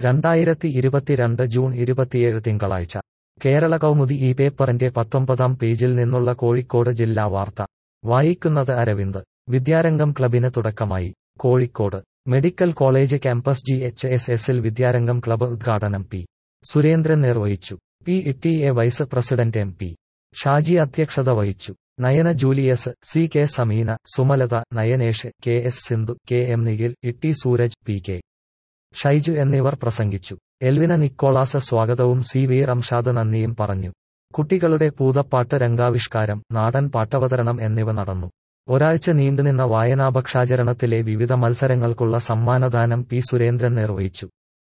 രണ്ടായിരത്തി ഇരുപത്തിരണ്ട് ജൂൺ ഇരുപത്തിയേഴ് തിങ്കളാഴ്ച കേരള കൗമുദി ഈ പേപ്പറിന്റെ പത്തൊമ്പതാം പേജിൽ നിന്നുള്ള കോഴിക്കോട് ജില്ലാ വാർത്ത വായിക്കുന്നത് അരവിന്ദ് വിദ്യാരംഗം ക്ലബിന് തുടക്കമായി Kozhikode medical college campus G H S എസിൽ വിദ്യാരംഗം ക്ലബ് ഉദ്ഘാടനം പി സുരേന്ദ്രൻ നിർവഹിച്ചു P T A vice president M P Shaji അധ്യക്ഷത വഹിച്ചു Nayana Julius C K Sameena Sumalatha Nayanesh K S Sindhu K M Nikhil Itty Suraj P K Shaiju എന്നിവർ പ്രസംഗിച്ചു എൽവിന നിക്കോളാസ് സ്വാഗതവും സി വി റംഷാദ് നന്ദിയും പറഞ്ഞു കുട്ടികളുടെ പൂതപ്പാട്ട് രംഗാവിഷ്കാരം നാടൻ പാട്ടവതരണം എന്നിവ നടന്നു ഒരാഴ്ച നീണ്ടുനിന്ന വായനാഭക്ഷാചരണത്തിലെ വിവിധ മത്സരങ്ങൾക്കുള്ള സമ്മാനദാനം പി സുരേന്ദ്രൻ നിർവഹിച്ചു